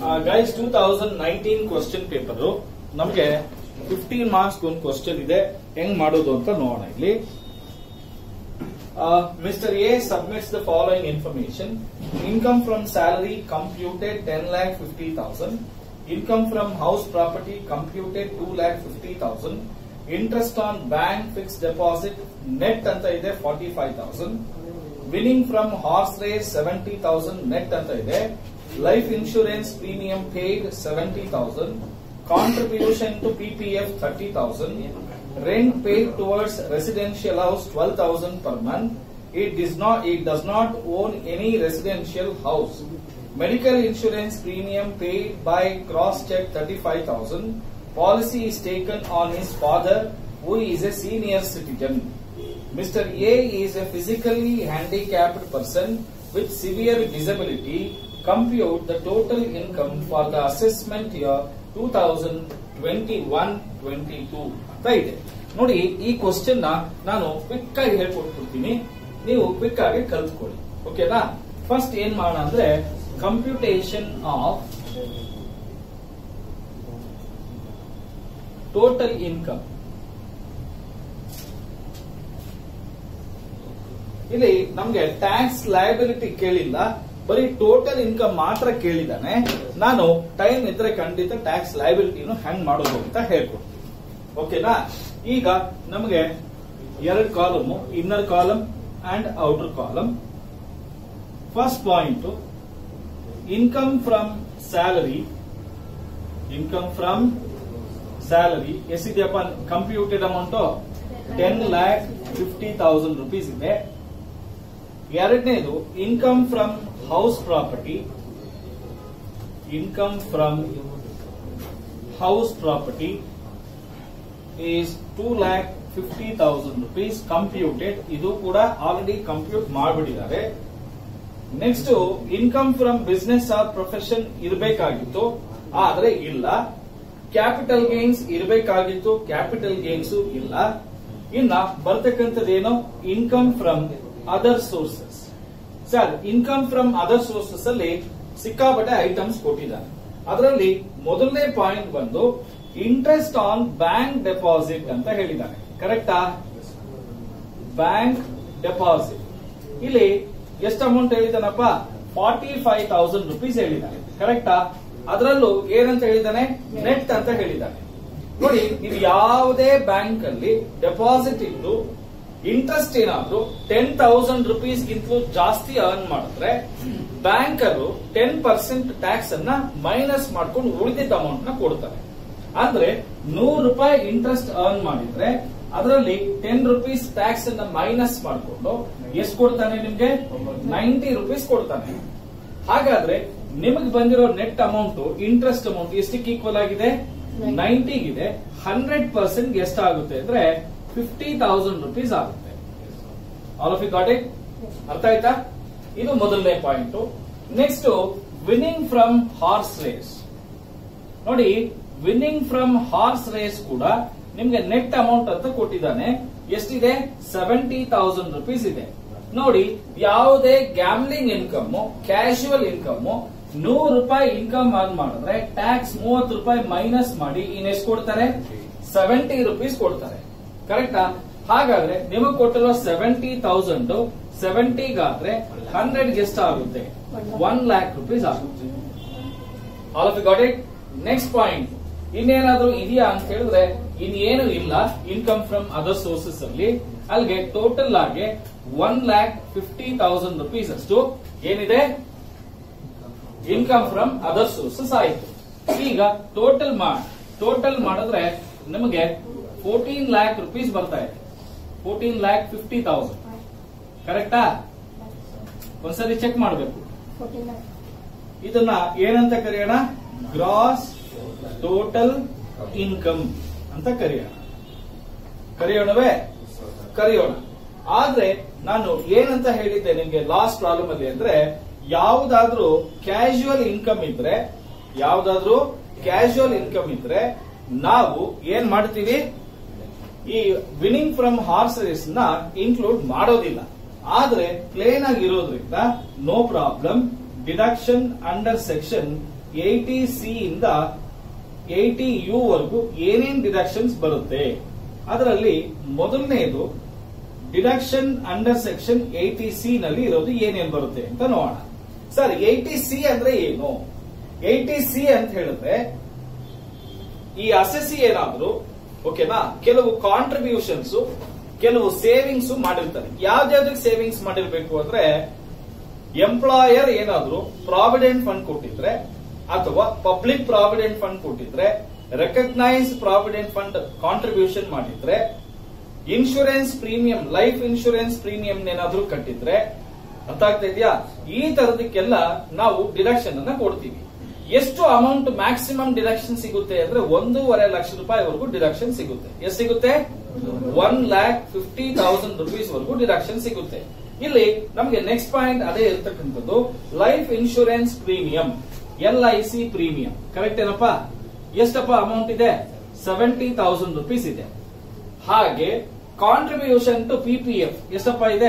Guys two thousand nineteen question paper ನಮಗೆ fifteen marks ಒಂದು question ಇದೆ ಹೆಂಗ್ ಮಾಡೋದು ಅಂತ ನೋಡೋಣ ಇಲ್ಲಿ mister A submits the following information income from salary computed ten lakh fifty thousand income from house property computed two lakh fifty thousand interest on bank fix deposit net ಅಂತ ಇದೆ forty five thousand winning from horse race seventy thousand net ಅಂತ ಇದೆ life insurance premium paid seventy thousand contribution to PPF thirty thousand rent paid towards residential house twelve thousand per month it does not it does not own any residential house medical insurance premium paid by cross check thirty five thousand policy is taken on his father who is a senior citizen. Mr. A is a physically handicapped person with severe disability. Compute the total income for the assessment year 2021-22 ಅಂತ ಇದೆ ನೋಡಿ ಈ question ನ ನಾನು quick ಆಗಿ ಹೇಳ್ಕೊಟ್ಬಿಡ್ತೀನಿ ನೀವು quick ಆಗಿ ಕಲ್ತ್ಕೊಳ್ಳಿ ಓಕೆನಾ ಫಸ್ಟ್ ಏನ್ ಮಾಡೋಣ ಅಂದ್ರೆ ಕಂಪ್ಯೂಟೇಷನ್ ಆಫ್ ಟೋಟಲ್ ಇನ್ಕಮ್ ಇಲ್ಲಿ ನಮ್ಗೆ ಟ್ಯಾಕ್ಸ್ ಲಯಬಿಲಿಟಿ ಕೇಳಿಲ್ಲ ಬರೀ ಟೋಟಲ್ ಇನ್ಕಮ್ ಮಾತ್ರ ಕೇಳಿದಾನೆ ನಾನು ಟೈಮ್ ಇದ್ರೆ ಖಂಡಿತ ಟ್ಯಾಕ್ಸ್ ಲಯಬಿಲಿಟಿನು ಹೆಂಗ್ ಮಾಡೋದು ಅಂತ ಹೇಳ್ಕೊಡ್ತೀನಿ ಓಕೆನಾ ಈಗ ನಮಗೆ ಎರಡು column inner column and outer column first point income from salary income from salary ಎಷ್ಟಿದೆಯಪ್ಪ computed amount ten lakh fifty thousand rupees ಇದೆ ಎರಡನೇದು income from house property income from house property is two lakh fifty thousand rupees computed ಇದು ಕೂಡ already compute ಮಾಡಿಬಿಟ್ಟಿದ್ದಾರೆ next income from business or profession ಇರಬೇಕಾಗಿತ್ತು ಆದ್ರೆ ಇಲ್ಲ capital gains ಇರಬೇಕಾಗಿತ್ತು ಕ್ಯಾಪಿಟಲ್ ಗೇನ್ಸ್ ಇಲ್ಲ ಇನ್ನ ಬರ್ತಕ್ಕಂಥದ್ದೇನು income from other sources sir income from other sources ಅಲ್ಲಿ ಸಿಕ್ಕಾಪಟ್ಟೆ ಐಟಮ್ಸ್ ಕೊಟ್ಟಿದ್ದಾರೆ ಅದರಲ್ಲಿ ಮೊದಲನೇ ಪಾಯಿಂಟ್ ಬಂದು ಇಂಟ್ರೆಸ್ಟ್ ಆನ್ ಬ್ಯಾಂಕ್ ಡೆಪಾಸಿಟ್ ಅಂತ ಹೇಳಿದ್ದಾರೆ ಕರೆಕ್ಟಾ ಬ್ಯಾಂಕ್ ಡೆಪಾಸಿಟ್ ಇಲ್ಲಿ ಎಷ್ಟು ಅಮೌಂಟ್ ಹೇಳಿದಾನಪ್ಪ ಫಾರ್ಟಿ ಫೈವ್ ತೌಸಂಡ್ ರುಪೀಸ್ ಹೇಳಿದ್ದಾನೆ ಕರೆಕ್ಟಾ ಅದರಲ್ಲೂ ಏನಂತ ಹೇಳಿದ್ದಾನೆ ನೆಟ್ ಅಂತ ಹೇಳಿದ್ದಾನೆ ನೋಡಿ ಇದು ಯಾವುದೇ ಬ್ಯಾಂಕ್ ಅಲ್ಲಿ ಡೆಪಾಸಿಟ್ ಇದ್ದು ಇಂಟ್ರೆಸ್ಟ್ ಏನಾದ್ರು ಟೆನ್ ತೌಸಂಡ್ ರುಪೀಸ್ ಗಿಂತಲೂ ಜಾಸ್ತಿ ಅರ್ನ್ ಮಾಡಿದ್ರೆ ಬ್ಯಾಂಕರು ಟೆನ್ ಪರ್ಸೆಂಟ್ ಟ್ಯಾಕ್ಸ್ ಅನ್ನ ಮೈನಸ್ ಮಾಡ್ಕೊಂಡು ಉಳಿದಿದ್ದ ಅಮೌಂಟ್ ನ ಕೊಡ್ತಾರೆ ಅಂದ್ರೆ ನೂರು ರೂಪಾಯಿ ಇಂಟ್ರೆಸ್ಟ್ ಅರ್ನ್ ಮಾಡಿದ್ರೆ ಅದರಲ್ಲಿ ಟೆನ್ ರುಪೀಸ್ ಟ್ಯಾಕ್ಸ್ ಅನ್ನ ಮೈನಸ್ ಮಾಡಿಕೊಂಡು ಎಷ್ಟು ಕೊಡ್ತಾನೆ ನಿಮ್ಗೆ ನೈಂಟಿ ರುಪೀಸ್ ಕೊಡ್ತಾನೆ ಹಾಗಾದ್ರೆ ನಿಮಗೆ ಬಂದಿರೋ ನೆಟ್ ಅಮೌಂಟ್ ಇಂಟ್ರೆಸ್ಟ್ ಅಮೌಂಟ್ ಎಷ್ಟಕ್ಕೆ ಈಕ್ವಲ್ ಆಗಿದೆ ನೈಂಟಿಗಿದೆ ಹಂಡ್ರೆಡ್ ಪರ್ಸೆಂಟ್ ಎಷ್ಟಾಗುತ್ತೆ ಅಂದ್ರೆ ಫಿಫ್ಟಿ ತೌಸಂಡ್ ರುಪೀಸ್ ಆಗುತ್ತೆ all of you got it ಅರ್ಥ ಆಯ್ತಾ ಇದು ಮೊದಲನೇ point next winning from horse race ನೋಡಿ ವಿನ್ನಿಂಗ್ ಫ್ರಮ್ ಹಾರ್ಸ್ ರೇಸ್ ಕೂಡ ನಿಮ್ಗೆ ನೆಟ್ ಅಮೌಂಟ್ ಅಂತ ಕೊಟ್ಟಿದ್ದಾನೆ ಎಷ್ಟಿದೆ ಸೆವೆಂಟಿ ತೌಸಂಡ್ ರುಪೀಸ್ ಇದೆ ನೋಡಿ ಯಾವುದೇ ಗ್ಯಾಮ್ಲಿಂಗ್ ಇನ್ಕಮ್ ಕ್ಯಾಶುವಲ್ ಇನ್ಕಮ್ ನೂರು ರೂಪಾಯಿ ಇನ್ಕಮ್ ಅರ್ನ್ ಮಾಡಿದ್ರೆ ಟ್ಯಾಕ್ಸ್ ಮೂವತ್ತು ರೂಪಾಯಿ ಮೈನಸ್ ಮಾಡಿ ಇನ್ನೆಷ್ಟು ಕೊಡ್ತಾರೆ ಸೆವೆಂಟಿ ರುಪೀಸ್ ಕೊಡ್ತಾರೆ ಕರೆಕ್ಟಾ ಹಾಗಾದ್ರೆ ನಿಮಗೆ ಕೊಟ್ಟಿರೋ ಸೆವೆಂಟಿ ತೌಸಂಡ್ ಸೆವೆಂಟಿಗಾದ್ರೆ ಹಂಡ್ರೆಡ್ ಎಷ್ಟು ಆಗುತ್ತೆ ಒನ್ ಲ್ಯಾಕ್ ರುಪೀಸ್ ಆಗುತ್ತೆ all of got it next point ಇನ್ನೇನಾದ್ರೂ ಇದೆಯಾ ಅಂತ ಹೇಳಿದ್ರೆ ಇನ್ನೇನು ಇಲ್ಲ ಇನ್ಕಮ್ ಫ್ರಮ್ ಅದರ್ ಸೋರ್ಸಸ್ ಅಲ್ಲಿ ಅಲ್ಲಿಗೆ ಟೋಟಲ್ ಆಗಿ one lakh fifty thousand rupees ಅಷ್ಟು ಏನಿದೆ ಇನ್ಕಮ್ ಫ್ರಮ್ ಅದರ್ ಸೋರ್ಸಸ್ ಆಯಿತು ಈಗ ಟೋಟಲ್ ಮಾಡಿ ಟೋಟಲ್ ಮಾಡಿದ್ರೆ ನಮಗೆ ಫೋರ್ಟೀನ್ ಲ್ಯಾಕ್ ರುಪೀಸ್ ಬರ್ತಾ ಇದೆ ಫೋರ್ಟೀನ್ ಲ್ಯಾಕ್ ಫಿಫ್ಟಿ ತೌಸಂಡ್ ಕರೆಕ್ಟಾ ಒಂದ್ಸರಿ ಚೆಕ್ ಮಾಡಬೇಕು ಇದನ್ನ ಏನಂತ ಕರೆಯೋಣ ಗ್ರಾಸ್ ಟೋಟಲ್ ಇನ್ಕಮ್ ಅಂತ ಕರೆಯೋಣ ಕರೆಯೋಣವೇ ಕರೆಯೋಣ ಆದ್ರೆ ನಾನು ಏನಂತ ಹೇಳಿದ್ದೆ ನಿಮ್ಗೆ ಲಾಸ್ಟ್ ಪ್ರಾಬ್ಲಮ್ ಅಲ್ಲಿ ಅಂದ್ರೆ ಯಾವುದಾದ್ರೂ ಕ್ಯಾಶುವಲ್ ಇನ್ಕಮ್ ಇದ್ರೆ ಯಾವುದಾದ್ರೂ ಕ್ಯಾಶುವಲ್ ಇನ್ಕಮ್ ಇದ್ರೆ ನಾವು ಏನ್ ಮಾಡ್ತೀವಿ ಈ ವಿನಿಂಗ್ ಫ್ರಮ್ ಹಾರ್ಸ್ ರೇಸ್ ನ ಇನ್ಕ್ಲೂಡ್ ಮಾಡೋದಿಲ್ಲ ಆದ್ರೆ ಪ್ಲೇನ್ ಆಗಿರೋದ್ರಿಂದ no problem deduction under section eighty C ಇಂದ ಏಟಿ ಯು ವರೆಗೂ ಏನೇನ್ ಡಿಡಕ್ಷನ್ಸ್ ಬರುತ್ತೆ ಅದರಲ್ಲಿ ಮೊದಲನೇದು deduction under section eighty C ನಲ್ಲಿ ಇರೋದು ಏನೇನ್ ಬರುತ್ತೆ ಅಂತ ನೋಡೋಣ ಸರ್ ಏಟಿ ಸಿ ಅಂದ್ರೆ ಏನು ಏಟಿ ಸಿ ಅಂತ ಹೇಳಿದ್ರೆ ಈ ಅಸೆಸಿ ಏನಾದ್ರು ಓಕೆನಾ ಕೆಲವು ಕಾಂಟ್ರಿಬ್ಯೂಷನ್ಸ್ ಕೆಲವು ಸೇವಿಂಗ್ಸ್ ಮಾಡಿರ್ತಾರೆ ಯಾವ್ದಾವ್ದಕ್ಕೆ ಸೇವಿಂಗ್ಸ್ ಮಾಡಿರ್ಬೇಕು ಅಂದ್ರೆ ಎಂಪ್ಲಾಯರ್ ಏನಾದ್ರು ಪ್ರಾವಿಡೆಂಟ್ ಫಂಡ್ ಕೊಟ್ಟಿದ್ರೆ ಅಥವಾ ಪಬ್ಲಿಕ್ ಪ್ರಾವಿಡೆಂಟ್ ಫಂಡ್ ಕೊಟ್ಟಿದ್ರೆ ರೆಕಗ್ನೈಸ್ ಪ್ರಾವಿಡೆಂಟ್ ಫಂಡ್ ಕಾಂಟ್ರಿಬ್ಯೂಷನ್ ಮಾಡಿದ್ರೆ insurance premium life insurance premium ಏನಾದ್ರೂ ಕಟ್ಟಿದ್ರೆ ಅರ್ಥ ಆಗ್ತಾ ಇದೆಯಾ ಈ ತರದಕ್ಕೆಲ್ಲ ನಾವು ಡಿಡಕ್ಷನ್ ಅನ್ನ ಕೊಡ್ತೀವಿ ಎಷ್ಟು ಅಮೌಂಟ್ ಮ್ಯಾಕ್ಸಿಮಮ್ ಡಿಡಕ್ಷನ್ ಸಿಗುತ್ತೆ ಅಂದ್ರೆ ಒಂದೂವರೆ ಲಕ್ಷ ರೂಪಾಯಿವರೆಗೂ ಡಿಡಕ್ಷನ್ ಸಿಗುತ್ತೆ ಎಷ್ಟು ಸಿಗುತ್ತೆ one lakh fifty thousand rupees ವರೆಗೂ ಡಿಡಕ್ಷನ್ ಸಿಗುತ್ತೆ ಇಲ್ಲಿ ನಮಗೆ ನೆಕ್ಸ್ಟ್ ಪಾಯಿಂಟ್ ಅದೇ ಇರ್ತಕ್ಕಂಥದ್ದು life insurance premium L I C premium correct ಏನಪ್ಪಾ ಎಷ್ಟಪ್ಪ ಅಮೌಂಟ್ ಇದೆ ಸೆವೆಂಟಿ ತೌಸಂಡ್ ರುಪೀಸ್ ಇದೆ ಹಾಗೆ ಕಾಂಟ್ರಿಬ್ಯೂಷನ್ ಟು ಪಿಪಿಎಫ್ ಎಷ್ಟಪ್ಪ ಇದೆ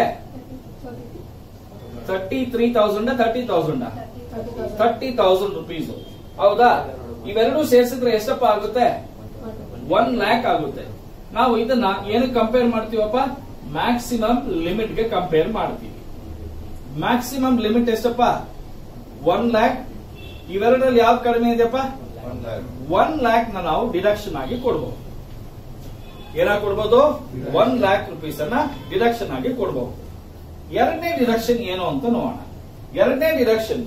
thirty three thousand thirty thousand thirty thousand rupees ಹೌದಾ ಇವೆರಡು ಸೇರಿಸಿದ್ರೆ ಎಷ್ಟಪ್ಪ ಆಗುತ್ತೆ ಒನ್ ಲ್ಯಾಕ್ ಆಗುತ್ತೆ ನಾವು ಇದನ್ನ ಏನಕ್ಕೆ ಕಂಪೇರ್ ಮಾಡ್ತೀವಪ್ಪ ಮ್ಯಾಕ್ಸಿಮಮ್ ಲಿಮಿಟ್ ಗೆ ಕಂಪೇರ್ ಮಾಡ್ತೀವಿ ಮ್ಯಾಕ್ಸಿಮಮ್ ಲಿಮಿಟ್ ಎಷ್ಟಪ್ಪ ಒನ್ ಲ್ಯಾಕ್ ಇವೆರಡರಲ್ಲಿ ಯಾವ್ದು ಕಡಿಮೆ ಇದೆಯಪ್ಪ ಒನ್ ಲ್ಯಾಕ್ ನ ನಾವು ಡಿಡಕ್ಷನ್ ಆಗಿ ಕೊಡ್ಬೋದು ಏನಾಗಿ ಕೊಡ್ಬೋದು ಒನ್ ಲ್ಯಾಕ್ ರುಪೀಸ್ ಅನ್ನ ಡಿಡಕ್ಷನ್ ಆಗಿ ಕೊಡ್ಬೋದು ಎರಡನೇ ಡಿಡಕ್ಷನ್ ಏನು ಅಂತ ನೋಡೋಣ ಎರಡನೇ deduction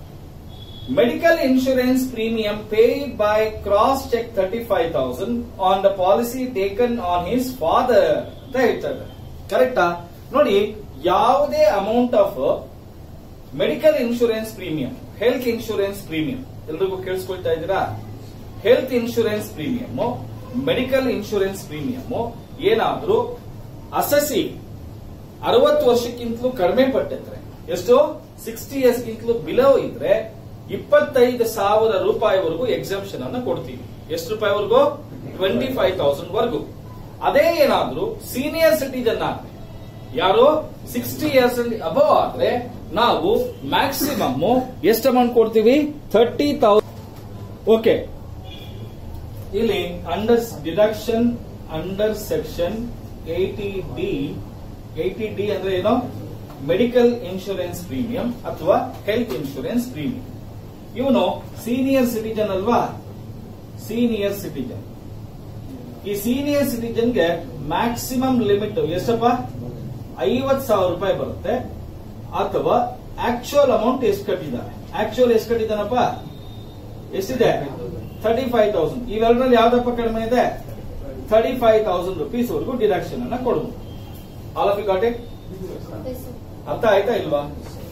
medical insurance premium paid by cross check thirty five thousand on the policy taken on his father ಅಂತ ಹೇಳ್ತಾರೆ ಕರೆಕ್ಟಾ ನೋಡಿ ಯಾವುದೇ amount of medical insurance premium health insurance premium ಎಲ್ರಿಗೂ ಕೇಳಿಸ್ಕೊಳ್ತಾ ಇದ್ದೀರಾ health insurance premium medical insurance premium ಏನಾದ್ರೂ ಅಸಸಿ ಅರವತ್ತು ವರ್ಷಕ್ಕಿಂತಲೂ ಕಡಿಮೆ ಪಟ್ಟಿದ್ರೆ ಎಷ್ಟು ಸಿಕ್ಸ್ಟಿ ಇಯರ್ಸ್ ಗಿಂತಲೂ ಬಿಲೋ ಇದ್ರೆ ಇಪ್ಪತ್ತೈದು ಸಾವಿರ ರೂಪಾಯಿವರೆಗೂ ಎಕ್ಸಂಪ್ಷನ್ ಅನ್ನು ಕೊಡ್ತೀವಿ ಎಷ್ಟು ರೂಪಾಯಿವರೆಗೂ ಟ್ವೆಂಟಿ ಫೈವ್ ತೌಸಂಡ್ ವರೆಗೂ ಅದೇ ಏನಾದ್ರೂ ಸೀನಿಯರ್ ಸಿಟಿಜನ್ ಆದ್ರೆ ಯಾರು ಸಿಕ್ಸ್ಟಿ ಇಯರ್ಸ್ ಅಬವ್ ಆದ್ರೆ ನಾವು ಮ್ಯಾಕ್ಸಿಮಮ್ ಎಷ್ಟು ಅಮೌಂಟ್ ಕೊಡ್ತೀವಿ ಥರ್ಟಿ ತೌಸಂಡ್ ಓಕೆ ಇಲ್ಲಿ under deduction under section eighty D eighty D ಅಂದ್ರೆ ಏನು ಮೆಡಿಕಲ್ ಇನ್ಶೂರೆನ್ಸ್ ಪ್ರೀಮಿಯಂ ಅಥವಾ ಹೆಲ್ತ್ ಇನ್ಶೂರೆನ್ಸ್ ಪ್ರೀಮಿಯಂ ಇವನು ಸೀನಿಯರ್ ಸಿಟಿಜನ್ ಅಲ್ವಾ ಸೀನಿಯರ್ ಸಿಟಿಜನ್ ಈ ಸೀನಿಯರ್ ಸಿಟಿಜನ್ಗೆ ಮ್ಯಾಕ್ಸಿಮಮ್ ಲಿಮಿಟ್ ಎಷ್ಟಪ್ಪ ಐವತ್ ಸಾವಿರ ರೂಪಾಯಿ ಬರುತ್ತೆ ಅಥವಾ ಆಕ್ಚುಯಲ್ ಅಮೌಂಟ್ ಎಷ್ಟು ಕಟ್ಟಿದ್ದಾನೆ ಆಕ್ಚುಯಲ್ ಎಷ್ಟು ಕಟ್ಟಿದ್ದಾನಪ್ಪ ಎಷ್ಟಿದೆ ಥರ್ಟಿ ಫೈವ್ ತೌಸಂಡ್ ಇವೆರಡರಲ್ಲಿ ಯಾವ್ದಪ್ಪ ಕಡಿಮೆ ಇದೆ ಥರ್ಟಿ ಫೈವ್ ತೌಸಂಡ್ ರುಪೀಸ್ ವರೆಗೂ ಡಿಡಕ್ಷನ್ ಅನ್ನ ಕೊಡಬಹುದು all of you got it ಅರ್ಥ ಆಯ್ತಾ ಇಲ್ವಾ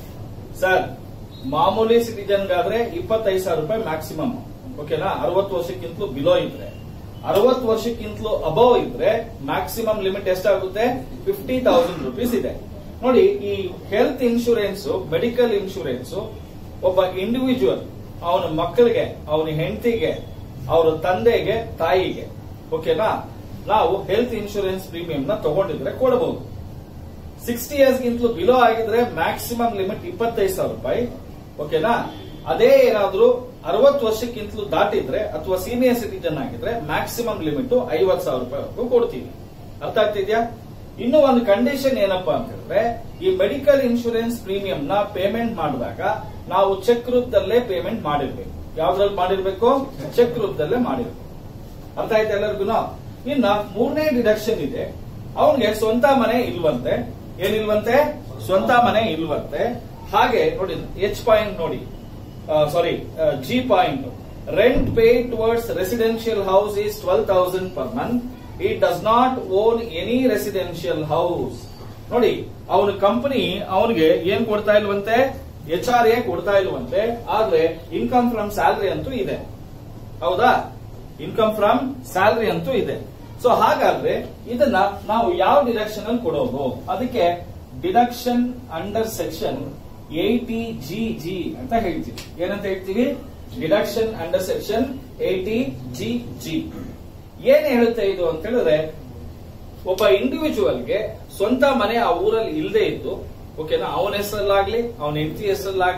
ಸರ್ ಮಾಮೂಲಿ ಸಿಟಿಜನ್ಗಾದ್ರೆ ಇಪ್ಪತ್ತೈದು ಸಾವಿರ ರೂಪಾಯಿ ಮ್ಯಾಕ್ಸಿಮಮ್ ಓಕೆನಾ ಅರವತ್ತು ವರ್ಷಕ್ಕಿಂತಲೂ ಬಿಲೋ ಇದ್ರೆ ಅರವತ್ತು ವರ್ಷಕ್ಕಿಂತಲೂ ಅಬವ್ ಇದ್ರೆ ಮ್ಯಾಕ್ಸಿಮಮ್ ಲಿಮಿಟ್ ಎಷ್ಟಾಗುತ್ತೆ ಫಿಫ್ಟಿ ತೌಸಂಡ್ ರುಪೀಸ್ ಇದೆ ನೋಡಿ ಈ ಹೆಲ್ತ್ ಇನ್ಶೂರೆನ್ಸ್ ಮೆಡಿಕಲ್ ಇನ್ಶೂರೆನ್ಸ್ ಒಬ್ಬ ಇಂಡಿವಿಜುವಲ್ ಅವನ ಮಕ್ಕಳಿಗೆ ಅವನ ಹೆಂಡತಿಗೆ ಅವರ ತಂದೆಗೆ ತಾಯಿಗೆ ಓಕೆನಾ ನಾವು ಹೆಲ್ತ್ ಇನ್ಶೂರೆನ್ಸ್ ಪ್ರೀಮಿಯಂ ನ ತಗೊಂಡಿದ್ರೆ ಕೊಡಬಹುದು ಸಿಕ್ಸ್ಟಿ ಇಯರ್ಸ್ ಗಿಂತಲೂ ಬಿಲೋ ಆಗಿದ್ರೆ ಮ್ಯಾಕ್ಸಿಮಮ್ ಲಿಮಿಟ್ ಇಪ್ಪತ್ತೈದು ಸಾವಿರ ರೂಪಾಯಿ ಓಕೆನಾ ಅದೇ ಏನಾದ್ರೂ ಅರವತ್ತು ವರ್ಷಕ್ಕಿಂತಲೂ ದಾಟಿದ್ರೆ ಅಥವಾ ಸೀನಿಯರ್ ಸಿಟಿಜನ್ ಆಗಿದ್ರೆ ಮ್ಯಾಕ್ಸಿಮಮ್ ಲಿಮಿಟ್ ಐವತ್ ಸಾವಿರ ರೂಪಾಯಿವರೆಗೂ ಕೊಡ್ತೀವಿ ಅರ್ಥ ಆಗ್ತಿದ್ಯಾ ಇನ್ನು ಒಂದು ಕಂಡೀಷನ್ ಏನಪ್ಪಾ ಅಂತ ಹೇಳಿದ್ರೆ ಈ ಮೆಡಿಕಲ್ ಇನ್ಶೂರೆನ್ಸ್ ಪ್ರೀಮಿಯಂ ನ ಪೇಮೆಂಟ್ ಮಾಡಿದಾಗ ನಾವು ಚೆಕ್ ರೂಪದಲ್ಲೇ ಪೇಮೆಂಟ್ ಮಾಡಿರ್ಬೇಕು ಯಾವ್ದ್ರಲ್ಲಿ ಮಾಡಿರ್ಬೇಕು ಚೆಕ್ ರೂಪದಲ್ಲೇ ಮಾಡಿರ್ಬೇಕು ಅರ್ಥ ಆಯ್ತಾ ಎಲ್ಲರಿಗೂ ಇನ್ನ ಮೂರನೇ ಡಿಡಕ್ಷನ್ ಇದೆ ಅವನಿಗೆ ಸ್ವಂತ ಮನೆ ಇಲ್ವಂತೆ ಏನಿಲ್ವಂತೆ ಸ್ವಂತ ಮನೆ ಇಲ್ವಂತೆ ಹಾಗೆ ನೋಡಿ ಎಚ್ ಪಾಯಿಂಟ್ ನೋಡಿ sorry G point rent pay towards residential house is twelve thousand per month it does not own any residential house ನೋಡಿ ಅವನ ಕಂಪನಿ ಅವನಿಗೆ ಏನ್ ಕೊಡ್ತಾ ಇಲ್ವಂತೆ ಎಚ್ ಆರ್ ಎ ಕೊಡ್ತಾ ಇಲ್ವಂತೆ ಆದ್ರೆ ಇನ್ಕಮ್ ಫ್ರಮ್ ಸ್ಯಾಲರಿ ಅಂತೂ ಇದೆ ಹೌದಾ ಇನ್ಕಮ್ ಫ್ರಮ್ ಸ್ಯಾಲರಿ ಅಂತೂ ಇದೆ ಸೊ ಹಾಗಾದ್ರೆ ಇದನ್ನ ನಾವು ಯಾವ ಡಿಡಕ್ಷನ್ ಅಲ್ಲಿ ಕೊಡೋದು ಅದಕ್ಕೆ deduction under section eighty G G ಅಂತ ಹೇಳ್ತೀವಿ ಏನಂತ ಹೇಳ್ತೀವಿ deduction under section eighty G G ಏನ್ ಹೇಳುತ್ತೆ ಇದು ಅಂತ ಹೇಳಿದ್ರೆ ಒಬ್ಬ ಇಂಡಿವಿಜುವಲ್ಗೆ ಸ್ವಂತ ಮನೆ ಆ ಊರಲ್ಲಿ ಇಲ್ಲದೆ ಇದ್ದು ಓಕೆನಾ ಅವನ ಹೆಸರಲ್ಲಾಗ್ಲಿ ಅವನ ಹೆಂಡತಿ ಹೆಸರಲ್ಲಾಗ್ಲಿ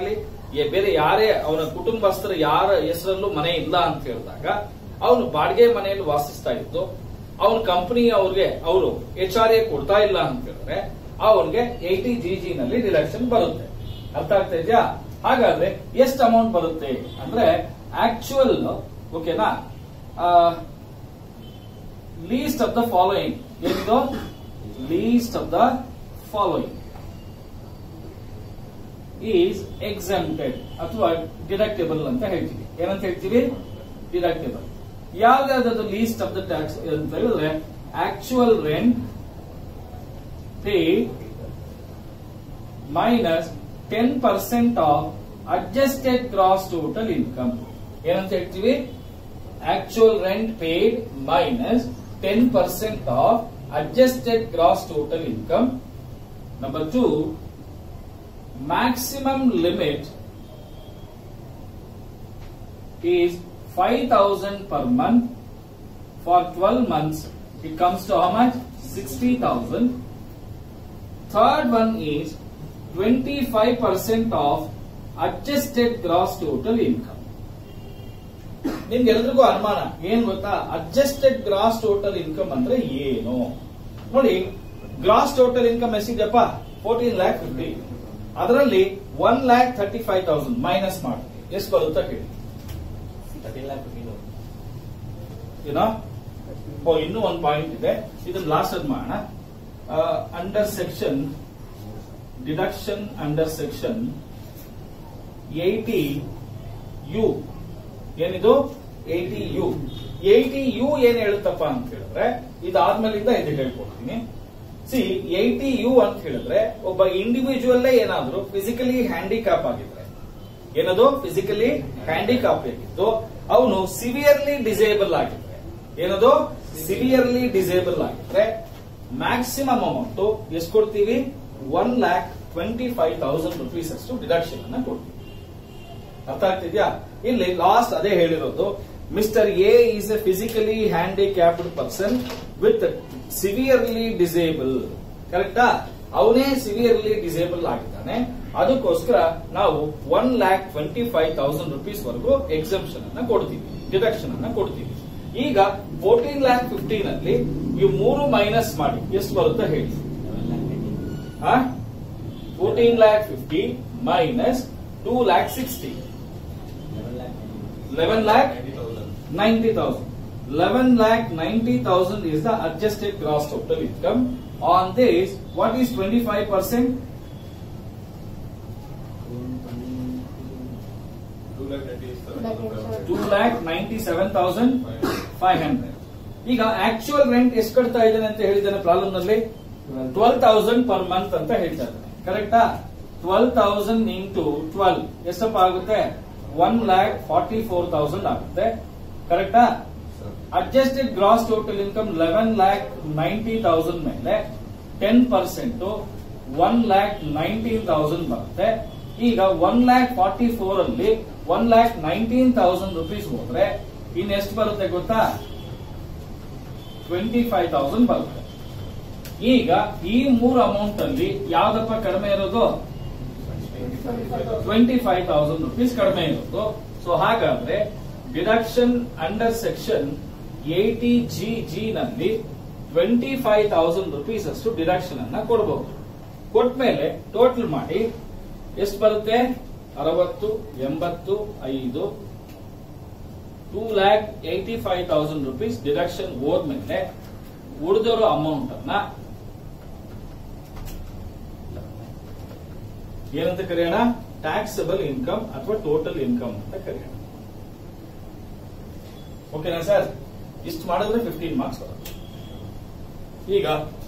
ಎ- ಬೇರೆ ಯಾರೇ ಅವನ ಕುಟುಂಬಸ್ಥರ ಯಾರ ಹೆಸರಲ್ಲೂ ಮನೆ ಇಲ್ಲ ಅಂತ ಹೇಳಿದಾಗ ಅವನು ಬಾಡಿಗೆ ಮನೆಯಲ್ಲಿ ವಾಸಿಸ್ತಾ ಇದ್ದು ಅವನ ಕಂಪನಿ ಅವ್ರಿಗೆ ಅವರು ಎಚ್ ಆರ್ ಎ ಕೊಡ್ತಾ ಇಲ್ಲ ಅಂತ ಹೇಳಿದ್ರೆ ಅವನಿಗೆ ಏಟಿ ಜಿ ಜಿ ನಲ್ಲಿ ಡಿಡಕ್ಷನ್ ಬರುತ್ತೆ ಅರ್ಥ ಆಗ್ತಾ ಇದೆಯಾ ಹಾಗಾದ್ರೆ ಎಷ್ಟು ಅಮೌಂಟ್ ಬರುತ್ತೆ ಅಂದ್ರೆ ಆಕ್ಚುಯಲ್ ಓಕೆನಾ ಲೀಸ್ಟ್ ಆಫ್ ದ ಫಾಲೋಯಿಂಗ್ ಏನಿದು least of the following is exempted ಅಥವಾ ಡಿಡಕ್ಟೇಬಲ್ ಅಂತ ಹೇಳ್ತೀವಿ ಏನಂತ ಹೇಳ್ತೀವಿ ಡಿಡಕ್ಟೇಬಲ್ ಯಾವ್ದಾದ್ರು ಲೀಸ್ಟ್ ಆಫ್ ದ ಟ್ಯಾಕ್ಸ್ ಅಂತ ಹೇಳಿದ್ರೆ actual rent pay minus ten percent of adjusted gross total income ಏನಂತ ಹೇಳ್ತೀವಿ actual rent paid minus ten percent of adjusted gross total income number two maximum limit is 5000 per month for 12 months it comes to how much 60000 third one is 25% of adjusted gross total income ನಿಮ್ಗೆಲ್ರಿಗೂ ಅನುಮಾನ ಏನ್ ಗೊತ್ತಾ adjusted gross total income ಅಂದ್ರೆ ಏನು ನೋಡಿ gross total income ಎಷ್ಟಿದೆಯಪ್ಪ fourteen lakh fifty ಅದರಲ್ಲಿ one lakh thirty five thousand minus ಮಾಡಿ ಎಷ್ಟು ಬರುತ್ತಾ ಹೇಳಿ ಏನೋ ಓ ಇನ್ನೂ ಒಂದು ಪಾಯಿಂಟ್ ಇದೆ ಇದನ್ನ ಲಾಸ್ಟ್ ಅದ್ ಮಾಡೋಣ under section deduction under section eighty U ಏನಿದು ಏಟಿ ಯು ಏಟಿ ಯು ಏನ್ ಹೇಳುತ್ತಪ್ಪ ಅಂತ ಹೇಳಿದ್ರೆ ಇದಾದ್ಮೇಲಿಂದ ಇದು ಹೇಳ್ಕೊಡ್ತೀನಿ ಸಿ ಏಟಿ ಯು ಅಂತ ಹೇಳಿದ್ರೆ ಒಬ್ಬ ಇಂಡಿವಿಜುವಲ್ಲೇ ಏನಾದ್ರು ಫಿಸಿಕಲಿ ಹ್ಯಾಂಡಿಕ್ಯಾಪ್ ಆಗಿದ್ರೆ ಏನದು ಫಿಸಿಕಲಿ ಹ್ಯಾಂಡಿಕ್ಯಾಪ್ ಆಗಿದ್ದು ಅವನು ಸಿವಿಯರ್ಲಿ ಡಿಸೇಬಲ್ ಆಗಿದ್ರೆ ಏನದು ಸಿವಿಯರ್ಲಿ ಡಿಸೇಬಲ್ ಆಗಿದ್ರೆ ಮ್ಯಾಕ್ಸಿಮಮ್ ಅಮೌಂಟ್ ಎಷ್ಟು ಕೊಡ್ತೀವಿ one lakh twenty five thousand rupees ಅಷ್ಟು ಡಿಡಕ್ಷನ್ ಅನ್ನ ಕೊಡ್ತೀವಿ ಅರ್ಥ ಆಗ್ತಿದ್ಯಾ ಇಲ್ಲಿ ಲಾಸ್ಟ್ ಅದೇ ಹೇಳಿರೋದು mister A is a physically handicapped person with severely disable ಕರೆಕ್ಟಾ ಅವನೇ ಸಿವಿಯರ್ಲಿ ಡಿಸೇಬಲ್ ಆಗಿದ್ದಾನೆ ಅದಕ್ಕೋಸ್ಕರ ನಾವು one lakh twenty five thousand rupees ವರೆಗೂ ಎಕ್ಸಂಪ್ಷನ್ ಅನ್ನ ಕೊಡ್ತೀವಿ ಡಿಡಕ್ಷನ್ ಅನ್ನ ಕೊಡ್ತೀವಿ ಈಗ ಫೋರ್ಟೀನ್ ಲ್ಯಾಕ್ ಫಿಫ್ಟೀನ್ ಅಲ್ಲಿ ಇವು ಮೂರು ಮೈನಸ್ ಮಾಡಿ ಎಷ್ಟು ಬರುತ್ತೆ ಹೇಳಿ fourteen lakh fifty minus two lakh sixty eleven lakh ninety thousand. Eleven lakh ninety thousand is the adjusted gross total income. On this, what is twenty five percent? Two lakh ninety seven thousand five hundred. ಈಗ actual rent ಎಷ್ಟು ಕಟ್ತಾ ಇದ್ದಾನೆ ಅಂತ ಹೇಳಿದ್ದಾನೆ problem ನಲ್ಲಿ twelve thousand per month ಅಂತ ಹೇಳ್ತಾ ಇದ್ದಾನೆ ಕರೆಕ್ಟಾ ಟ್ವೆಲ್ ತೌಸಂಡ್ ಇಂಟು ಟ್ವೆಲ್ ಎಷ್ಟಪ್ಪ ಆಗುತ್ತೆ one lakh forty four thousand ಆಗುತ್ತೆ ಕರೆಕ್ಟಾ adjusted gross total income eleven lakh ninety thousand ಮೇಲೆ ten percent one lakh nineteen thousand ಬರುತ್ತೆ ಈಗ ಒನ್ ಲ್ಯಾಕ್ ಫಾರ್ಟಿ ಫೋರ್ ಅಲ್ಲಿ one lakh nineteen thousand rupees ಹೋದ್ರೆ ಇನ್ ಎಷ್ಟು ಬರುತ್ತೆ ಗೊತ್ತಾ ಟ್ವೆಂಟಿ ಫೈವ್ ತೌಸಂಡ್ ಬರುತ್ತೆ ಈಗ ಈ ಮೂರು ಅಮೌಂಟ್ ಅಲ್ಲಿ ಯಾವ್ದಪ್ಪ ಕಡಿಮೆ ಇರೋದು ಟ್ವೆಂಟಿ ಫೈವ್ ತೌಸಂಡ್ ರುಪೀಸ್ ಕಡಿಮೆ ಇರೋದು ಸೊ ಹಾಗಾದ್ರೆ deduction under section eighty G G ನಲ್ಲಿ ಟ್ವೆಂಟಿ ಫೈವ್ ತೌಸಂಡ್ ರುಪೀಸ್ ಅಷ್ಟು ಡಿಡಕ್ಷನ್ ಅನ್ನ ಕೊಡಬಹುದು ಕೊಟ್ಮೇಲೆ ಟೋಟಲ್ ಮಾಡಿ ಎಷ್ಟು ಬರುತ್ತೆ ಅರವತ್ತು ಎಂಬತ್ತು ಐದು two lakh eighty five thousand rupees deduction ಹೋದ್ಮೇಲೆ ಉಳಿದಿರೋ ಅಮೌಂಟ್ ಅನ್ನ ಏನಂತ ಕರೆಯೋಣ ಟ್ಯಾಕ್ಸಬಲ್ ಇನ್ಕಮ್ ಅಥವಾ ಟೋಟಲ್ ಇನ್ಕಮ್ ಅಂತ ಕರೆಯೋಣ ಓಕೆನಾ ಸರ್ ಇಷ್ಟು ಮಾಡಿದ್ರೆ ಫಿಫ್ಟೀನ್ ಮಾರ್ಕ್ಸ್ ಬರುತ್ತೆ ಈಗ